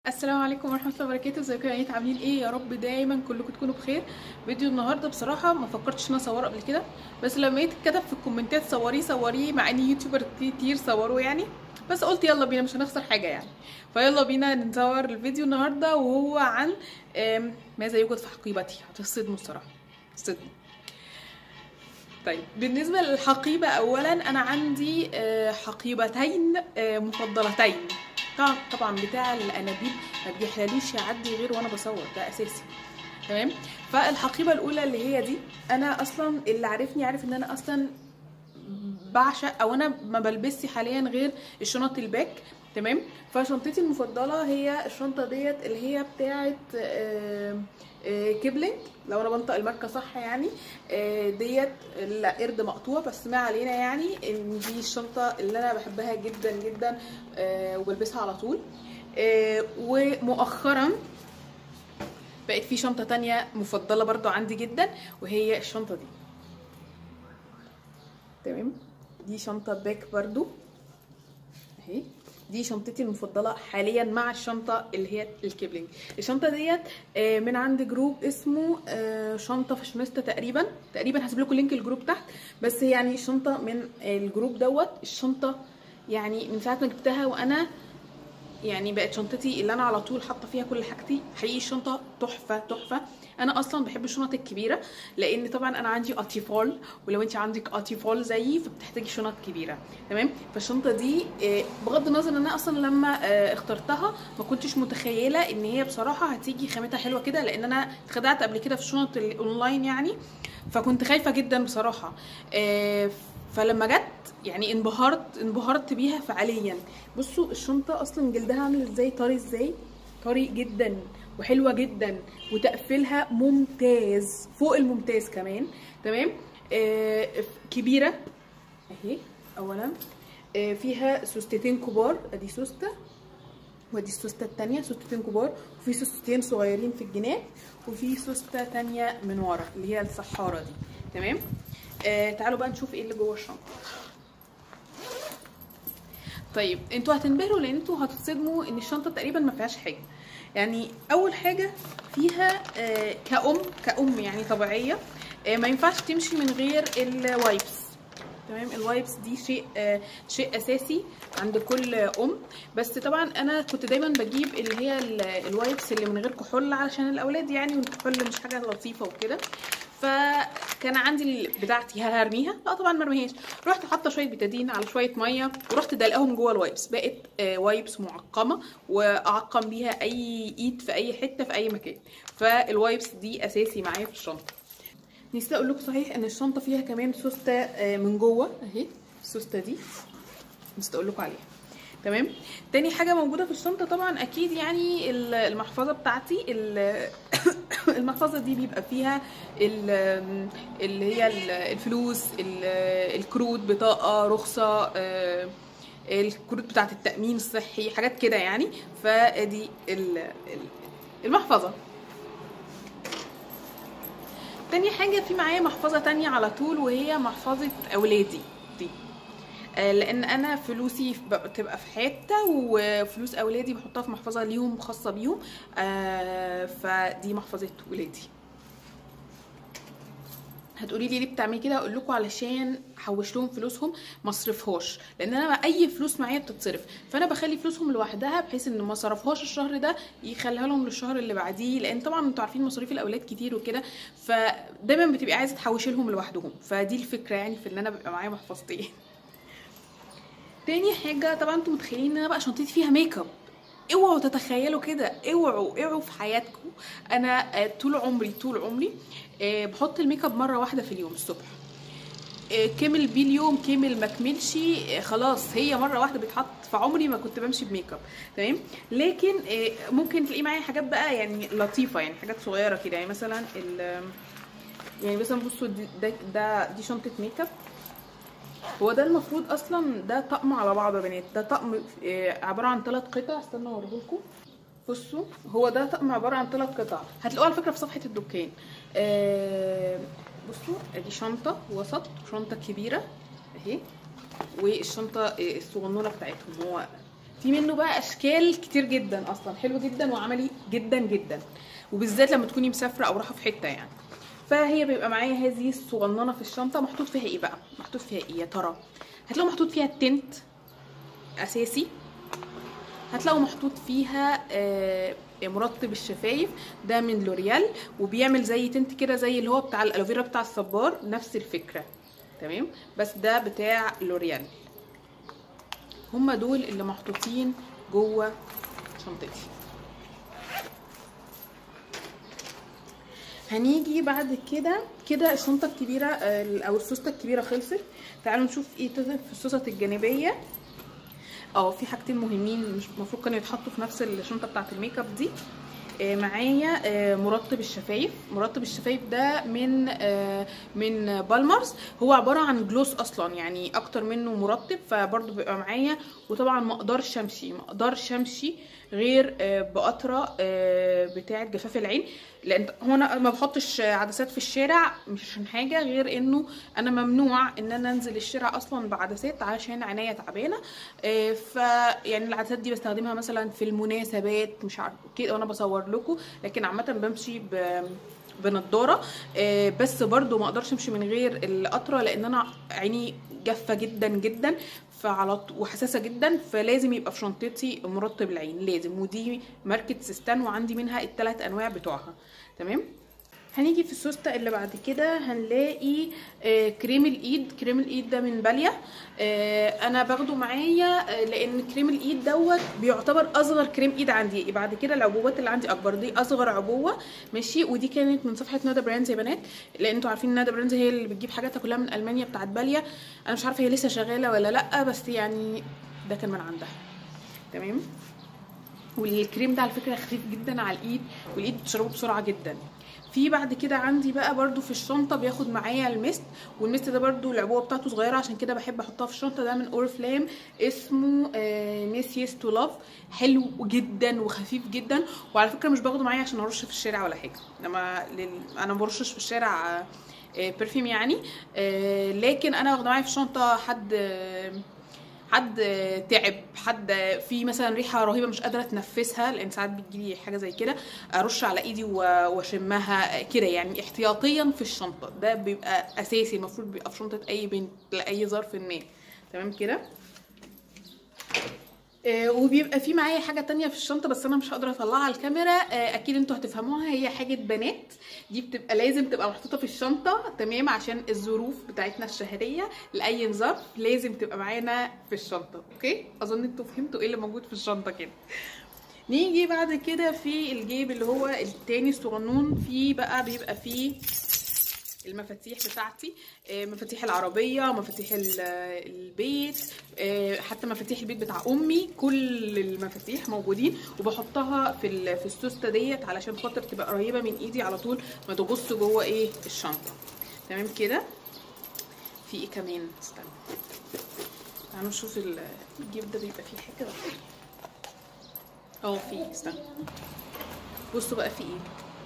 السلام عليكم ورحمه الله وبركاته ازيكم يا بنات عاملين ايه يا رب دايما كلكم تكونوا بخير فيديو النهارده بصراحه ما فكرتش ان انا اصوره قبل كده بس لما لقيت اتكتب في الكومنتات صوريه صوريه مع ان يوتيوبر كتير صوروه يعني بس قلت يلا بينا مش هنخسر حاجه يعني فيلا بينا نصور الفيديو النهارده وهو عن آم، ماذا يوجد في حقيبتي هتصدموا الصراحه هتصدموا طيب بالنسبه للحقيبه اولا انا عندي آه، حقيبتين آه، مفضلتين طبعا طبعا بتاع الانابيب ما بيحلاليش يعدي غير وانا بصور ده اساسي تمام فالحقيبه الاولى اللي هي دي انا اصلا اللي عارفني عارف ان انا اصلا بعشق او انا ما بلبسش حاليا غير الشنط الباك تمام فشنطتي المفضله هي الشنطه ديت اللي هي بتاعه آه، آه، كيبلينج لو انا بنطق الماركه صح يعني آه، ديت لا قرد مقطوع بس ما علينا يعني ان دي الشنطه اللي انا بحبها جدا جدا آه، وبلبسها على طول آه، ومؤخرا بقت في شنطه تانية مفضله برضو عندي جدا وهي الشنطه دي تمام دي شنطه باك برضو اهي دي شنطتي المفضله حاليا مع الشنطه اللي هي الكيبلينج الشنطه ديت آه، من عند جروب اسمه آه، شنطه فاشونيستا تقريبا تقريبا هسيب لكم لينك الجروب تحت بس يعني شنطه من الجروب دوت الشنطه يعني من ساعه ما جبتها وانا يعني بقت شنطتي اللي انا على طول حاطه فيها كل حاجتي حقيقي الشنطه تحفه تحفه انا اصلا بحب الشنط الكبيره لان طبعا انا عندي اطفال ولو انت عندك اطفال زيي فبتحتاجي شنط كبيره تمام فالشنطه دي آه، بغض النظر ان انا اصلا لما آه، اخترتها ما كنتش متخيله ان هي بصراحه هتيجي خامتها حلوه كده لان انا اتخدعت قبل كده في الشنط الاونلاين يعني فكنت خايفه جدا بصراحه آه، فلما جت يعني انبهرت انبهرت بيها فعليا بصوا الشنطه اصلا جلدها عامل ازاي طري ازاي طري جدا وحلوه جدا وتقفيلها ممتاز فوق الممتاز كمان تمام آه كبيره اهي اولا آه فيها سوستتين كبار ادي سوسته ودي السوسته التانية سوستتين كبار وفي سوستتين صغيرين في الجناب وفي سوسته تانية من ورا اللي هي السحاره دي تمام آه تعالوا بقى نشوف ايه اللي جوه الشنطه طيب انتوا هتنبهروا لان انتوا هتتصدموا ان الشنطه تقريبا ما فيهاش حاجه يعني اول حاجه فيها آه كأم كأم يعني طبيعيه آه ما ينفعش تمشي من غير الوايبس تمام الوايبس دي شيء آه شيء اساسي عند كل ام بس طبعا انا كنت دايما بجيب اللي هي ال- الوايبس اللي من غير كحول علشان الاولاد يعني والكحول مش حاجه لطيفه وكده فكان عندي ال- بتاعتي هل هرميها لا طبعا ما ارميهاش رحت حاطه شويه بتادين على شويه ميه ورحت دلقاهم جوه الوايبس بقت آه، وايبس معقمه واعقم بيها اي ايد في اي حته في اي مكان فالوايبس دي اساسي معايا في الشنطه نسيت اقول لكم صحيح ان الشنطه فيها كمان سوسته آه، من جوه اهي السوسته دي نسيت اقول لكم عليها تمام تاني حاجه موجوده في الشنطه طبعا اكيد يعني ال- المحفظه بتاعتي ال- المحفظه دي بيبقى فيها ال- اللي هي ال- الفلوس ال- الكروت بطاقه رخصه آه، الكروت بتاعت التامين الصحي حاجات كده يعني فدي ال- ال- المحفظه تاني حاجة في معايا محفظة تانية على طول وهي محفظة أولادي دي آه، لأن أنا فلوسي بتبقى في حتة وفلوس أولادي بحطها في محفظة ليهم خاصة بيهم آه، فدي محفظة ولادي هتقولي لي ليه بتعملي كده اقول لكم علشان احوش لهم فلوسهم ما اصرفهاش لان انا اي فلوس معايا بتتصرف فانا بخلي فلوسهم لوحدها بحيث ان ما صرفهاش الشهر ده يخليها لهم للشهر اللي بعديه لان طبعا انتوا عارفين مصاريف الاولاد كتير وكده فدايما بتبقي عايزه تحوشي لهم لوحدهم فدي الفكره يعني في ان انا بيبقى معايا محفظتين تاني حاجه طبعا انتوا متخيلين ان انا بقى شنطتي فيها ميك اب اوعوا تتخيلوا كده اوعوا اوعوا في حياتكم انا آه، طول عمري طول عمري آه، بحط الميك اب مره واحده في اليوم الصبح آه، كمل بيه اليوم كمل ما كملش آه، خلاص هي مره واحده بتحط في عمري ما كنت بمشي بميك اب تمام لكن آه، ممكن تلاقي معايا حاجات بقى يعني لطيفه يعني حاجات صغيره كده يعني مثلا ال يعني مثلا بصوا دي ده, ده دي شنطه ميك اب هو ده المفروض اصلا ده طقم على بعضه يا بنات ده طقم آه، عباره عن ثلاث قطع استنى اوريهولكم بصوا هو ده طقم عباره عن ثلاث قطع هتلاقوه على فكره في صفحه الدكان آه، بصوا ادي شنطه وسط وشنطه كبيره اهي والشنطه آه، الصغنونه بتاعتهم هو في منه بقى اشكال كتير جدا اصلا حلو جدا وعملي جدا جدا وبالذات لما تكوني مسافره او رايحه في حته يعني فهي بيبقى معايا هذه الصغننه في الشنطه محطوط فيها ايه بقى محطوط فيها ايه يا ترى هتلاقوا محطوط فيها التنت اساسي هتلاقوا محطوط فيها آه، مرطب الشفايف ده من لوريال وبيعمل زي تنت كده زي اللي هو بتاع الالوفيرا بتاع الصبار نفس الفكره تمام بس ده بتاع لوريال هما دول اللي محطوطين جوه شنطتي هنيجي بعد كده كده الشنطه الكبيره آه، او السوسته الكبيره خلصت تعالوا نشوف ايه تظهر في السوست الجانبيه اه في حاجتين مهمين مش المفروض كانوا يتحطوا في نفس الشنطه بتاعه الميك اب دي آه، معايا آه، مرطب الشفايف مرطب الشفايف ده من آه، من بالمرز هو عباره عن جلوس اصلا يعني اكتر منه مرطب فبرضه بيبقى معايا وطبعا ما اقدرش امشي ما اقدرش امشي غير آه، بقطره آه، بتاعه جفاف العين لان هو انا ما بحطش عدسات في الشارع مش عشان حاجه غير انه انا ممنوع ان انا انزل الشارع اصلا بعدسات عشان عينيا تعبانه آه، ف يعني العدسات دي بستخدمها مثلا في المناسبات مش عارف كده وانا بصور لكم لكن عامه بمشي ب بنضاره آه، بس برضو ما اقدرش امشي من غير القطره لان انا عيني جافه جدا جدا فعلى ط- وحساسه جدا فلازم يبقى في شنطتي مرطب العين لازم ودي ماركه سيستان وعندي منها الثلاث انواع بتوعها تمام هنيجي في السوسته اللي بعد كده هنلاقي آه، كريم الايد كريم الايد ده من باليا آه، انا باخده معايا آه، لان كريم الايد دوت بيعتبر اصغر كريم ايد عندي بعد كده العبوات اللي عندي اكبر دي اصغر عبوه ماشي ودي كانت من صفحه ندى براندز يا بنات لان انتوا عارفين ندى براندز هي اللي بتجيب حاجاتها كلها من المانيا بتاعت باليا انا مش عارفه هي لسه شغاله ولا لا بس يعني ده كان من عندها تمام والكريم ده على فكره خفيف جدا على الايد والايد بتشربه بسرعه جدا في بعد كده عندي بقى برضو في الشنطه بياخد معايا الميست والميست ده برضو العبوه بتاعته صغيره عشان كده بحب احطها في الشنطه ده من اورفلام اسمه ميس يس تو لاف حلو جدا وخفيف جدا وعلى فكره مش باخده معايا عشان ارش في الشارع ولا حاجه انما لل... انا ما برشش في الشارع آه، آه، برفيوم يعني آه، لكن انا واخده معايا في الشنطه حد آه، حد تعب حد في مثلا ريحه رهيبه مش قادره اتنفسها لان ساعات بتجيلي حاجه زي كده ارش على ايدي و- واشمها كده يعني احتياطيا في الشنطه ده بيبقى اساسي المفروض بيبقى في شنطه اي بنت لاي ظرف ما تمام كده آه، وبيبقى في معايا حاجه تانية في الشنطه بس انا مش هقدر اطلعها على الكاميرا آه، اكيد انتوا هتفهموها هي حاجه بنات دي بتبقى لازم تبقى محطوطه في الشنطه تمام عشان الظروف بتاعتنا الشهريه لاي ظرف لازم تبقى معانا في الشنطه اوكي اظن انتوا فهمتوا ايه اللي موجود في الشنطه كده نيجي بعد كده في الجيب اللي هو التاني الصغنون فيه بقى بيبقى فيه المفاتيح بتاعتي آه، مفاتيح العربية مفاتيح ال- البيت آه، حتى مفاتيح البيت بتاع أمي كل المفاتيح موجودين وبحطها في ال- في السوستة ديت علشان خاطر تبقى قريبة من إيدي على طول ما تبص جوه إيه الشنطة تمام كده في إيه كمان استنى تعالوا نشوف ال- الجيب ده بيبقى فيه حاجة ولا إيه اه في استنى بصوا بقى في ايه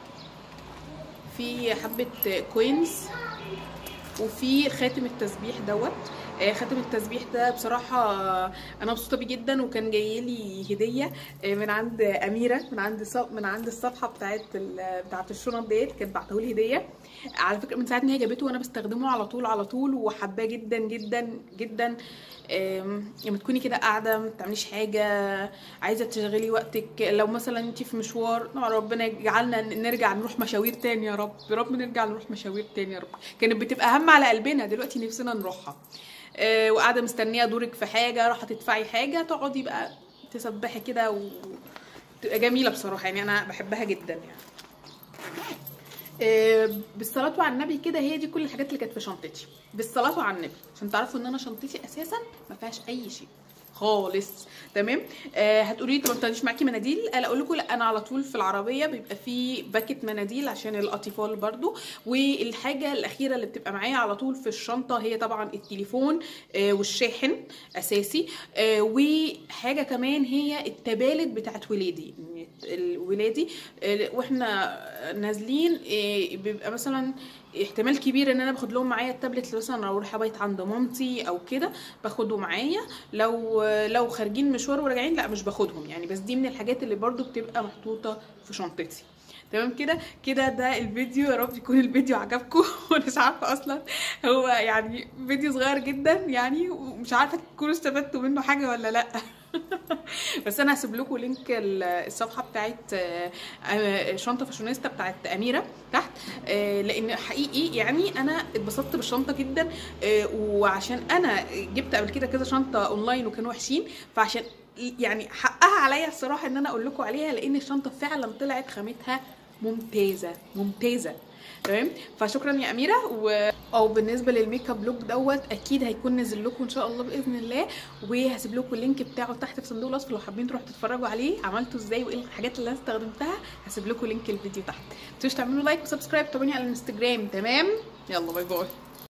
في حبة كوينز وفي خاتم التسبيح دوت آه، خاتم التسبيح ده بصراحة آه، أنا مبسوطة بيه جدا وكان جاي لي هدية آه، من عند أميرة من عند ص- من عند الصفحة بتاعت ال- بتاعت الشنط ديت كانت بعته لي هدية على فكرة من ساعة ما هي جابته وأنا بستخدمه على طول على طول وحباه جدا جدا جدا آم، لما تكوني كده قاعدة ما بتعمليش حاجة عايزة تشغلي وقتك لو مثلا انت في مشوار نوع ربنا يجعلنا نرجع نروح مشاوير تاني يا رب يا رب نرجع نروح مشاوير تاني يا رب كانت بتبقى هم على قلبنا دلوقتي نفسنا نروحها آه، وقاعدة مستنية دورك في حاجة راح تدفعي حاجة تقعدي بقى تسبحي كده وتبقى جميلة بصراحة يعني أنا بحبها جدا يعني آه، بالصلاة على النبي كده هي دي كل الحاجات اللي كانت في شنطتي بالصلاة على النبي عشان تعرفوا ان انا شنطتي اساسا ما فيهاش اي شيء خالص تمام آه هتقولي لي طب ما بتاخديش معاكي مناديل انا اقول لكم لا انا على طول في العربيه بيبقى في باكت مناديل عشان الاطفال برضو والحاجه الاخيره اللي بتبقى معايا على طول في الشنطه هي طبعا التليفون آه والشاحن اساسي آه وحاجه كمان هي التبالت بتاعت ولادي ولادي آه واحنا نازلين آه بيبقى مثلا احتمال كبير ان انا باخد لهم معايا التابلت مثلا لو اروح ابيت عند مامتي او كده باخده معايا لو لو خارجين مشوار وراجعين لا مش باخدهم يعني بس دي من الحاجات اللي برضو بتبقى محطوطه في شنطتي تمام كده كده ده الفيديو يا رب يكون الفيديو عجبكم وانا مش عارفه اصلا هو يعني فيديو صغير جدا يعني ومش عارفه تكونوا استفدتوا منه حاجه ولا لا بس انا هسيب لكم لينك الصفحه بتاعت شنطه فاشونيستا بتاعت اميره تحت لان حقيقي يعني انا اتبسطت بالشنطه جدا وعشان انا جبت قبل كده كذا شنطه اونلاين وكانوا وحشين فعشان يعني حقها عليا الصراحه ان انا اقول لكم عليها لان الشنطه فعلا طلعت خامتها ممتازه ممتازه تمام فشكرا يا اميره و... او بالنسبه للميك اب لوك دوت اكيد هيكون نزل لكم ان شاء الله باذن الله وهسيب لكم اللينك بتاعه تحت في صندوق الوصف لو حابين تروحوا تتفرجوا عليه عملته ازاي وايه الحاجات اللي انا استخدمتها هسيب لكم لينك الفيديو تحت ما تنسوش تعملوا لايك وسبسكرايب تابعوني على الانستجرام تمام يلا باي باي